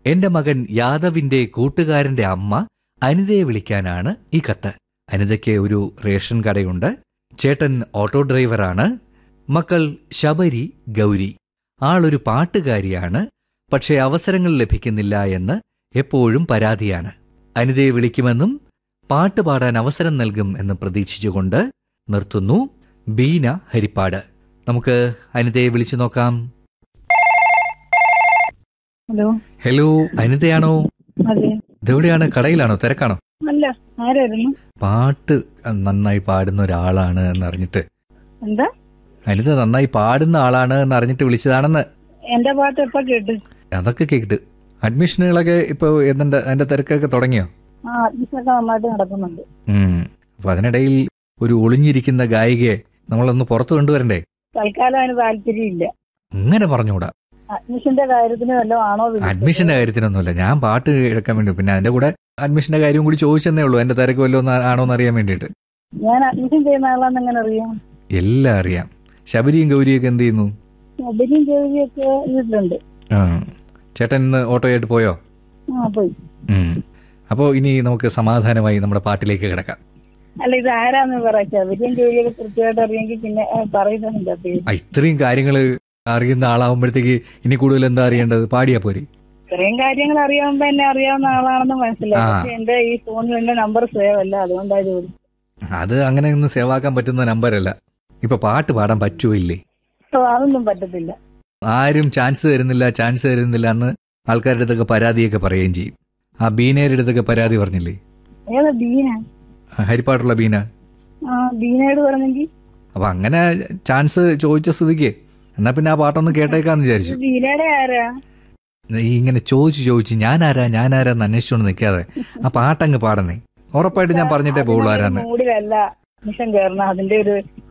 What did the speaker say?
എന്റെ മകൻ യാദവിന്റെ കൂട്ടുകാരന്റെ അമ്മ അനിതയെ വിളിക്കാനാണ് ഈ കത്ത് അനിതയ്ക്ക് ഒരു റേഷൻ കടയുണ്ട് ചേട്ടൻ ഓട്ടോ ഡ്രൈവറാണ് മക്കൾ ശബരി ഗൗരി ആളൊരു പാട്ടുകാരിയാണ് പക്ഷേ അവസരങ്ങൾ ലഭിക്കുന്നില്ല എന്ന് എപ്പോഴും പരാതിയാണ് അനിതയെ വിളിക്കുമെന്നും പാട്ട് പാടാൻ അവസരം നൽകും എന്ന് പ്രതീക്ഷിച്ചുകൊണ്ട് നിർത്തുന്നു ബീന ഹരിപ്പാട് നമുക്ക് അനിതയെ വിളിച്ചു നോക്കാം ഹലോ ഹലോ അനിതയാണോ അതെ ഇതെവിടെയാണ് കടയിലാണോ തിരക്കാണോ അല്ല ആരായിരുന്നു പാട്ട് നന്നായി പാടുന്ന ഒരാളാണ് എന്ന് അറിഞ്ഞിട്ട് എന്താ അനിത നന്നായി പാടുന്ന ആളാണ് എന്ന് അറിഞ്ഞിട്ട് വിളിച്ചതാണെന്ന് എന്റെ പാട്ട് എപ്പോ കേട്ട് അതൊക്കെ കേട്ട് അഡ്മിഷനുകളൊക്കെ ഇപ്പൊ എന്തുണ്ട് അതിന്റെ തിരക്കൊക്കെ തുടങ്ങിയോ ആ അഡ്മിഷനൊക്കെ നന്നായിട്ട് നടക്കുന്നുണ്ട് ഉം അപ്പൊ അതിനിടയിൽ ഒരു ഒളിഞ്ഞിരിക്കുന്ന ഗായികയെ നമ്മളൊന്ന് പുറത്തു കൊണ്ടുവരണ്ടേ തൽക്കാലം അതിന് താല്പര്യമില്ല ഇങ്ങനെ പറഞ്ഞുകൂടാ അഡ്മിഷന്റെ കാര്യത്തിന് വല്ലതും ആണോ വിളിച്ചത്? അഡ്മിഷന്റെ കാര്യത്തിനൊന്നുമില്ല ഞാൻ പാട്ട് കേൾക്കാൻ വേണ്ടി പിന്നെ അതിന്റെ കൂടെ അഡ്മിഷന്റെ കാര്യം കൂടി ചോദിച്ചെന്നേ ഉള്ളൂ എന്റെ തിരക്ക് വല്ലതും ആണോ എന്ന് അറിയാൻ വേണ്ടിയിട്ട് ഞാൻ അഡ്മിഷൻ ചെയ്യുന്ന ആളാന്ന് എങ്ങനെ അറിയാം എല്ലാം അറിയാം ശബരിയും ഗൗരിയൊക്കെ എന്ത് ചെയ്യുന്നു ശബരിയും ജോലിയൊക്കെ വീട്ടിലുണ്ട് ആ ചേട്ടൻ ഇന്ന് ഓട്ടോയായിട്ട് പോയോ ആ പോയി ഉം. അപ്പോ ഇനി നമുക്ക് സമാധാനമായി നമ്മുടെ പാട്ടിലേക്ക് കിടക്കാം അല്ല ഇത് ആരാന്ന് പറ ശബരിയും ജോലിയൊക്കെ കൃത്യമായിട്ട് അറിയെങ്കിൽ പിന്നെ ആ, പറയുന്നുണ്ട് പേര് ആ, ഇത്രയും കാര്യങ്ങൾ അറിയുന്ന ആളാവുമ്പോഴത്തേക്ക് ഇനി കൂടുതൽ എന്താ അറിയേണ്ടത് പാടിയാ പോരെ ഇത്രയും കാര്യങ്ങൾ അറിയാവുമ്പോ എന്നെ അറിയാവുന്ന ആളാണെന്ന് മനസ്സിലായി ആ. പക്ഷെ എന്റെ ഈ ഫോണിൽ എന്റെ നമ്പർ സേവ് അല്ല അതുകൊണ്ടാണ് ജോലി അത് അങ്ങനെ ഒന്നും സേവാക്കാൻ പറ്റുന്ന നമ്പരല്ല ഇപ്പൊ പാട്ട് പാടാൻ പറ്റുമോ ഇല്ലേ ഓ, അതൊന്നും പറ്റത്തില്ല ആരും ചാൻസ് തരുന്നില്ല ചാൻസ് തരുന്നില്ല എന്ന് ആൾക്കാരുടെ അടുത്തൊക്കെ പരാതിയൊക്കെ പറയുകയും ചെയ്യും ആ ബീനയുടെ അടുത്തൊക്കെ പരാതി പറഞ്ഞില്ലേ ഏതാ ബീന ആ, ഹരിപ്പാട്ടുള്ള ബീന ആ ബീനയോട് പറഞ്ഞെങ്കിൽ അപ്പൊ അങ്ങനെ ചാൻസ് ചോദിച്ച സ്ഥിതിക്ക് എന്നാ പിന്നെ ആ പാട്ടൊന്ന് കേട്ടേക്കാന്ന് വിചാരിച്ചു ബീനയുടെ ആരാ ഈ ഇങ്ങനെ ചോദിച്ചു ചോദിച്ചു ഞാനാരാ ഞാനാരാ എന്ന് അന്വേഷിച്ചോണ്ട് നിൽക്കാതെ ആ പാട്ടങ്ങ് പാടണേ ഉറപ്പായിട്ട് ഞാൻ പറഞ്ഞിട്ടേ പോകുള്ളൂ ആരാന്ന് മൂഡിലല്ല മിഷൻ കയറണം അതിന്റെ ഒരു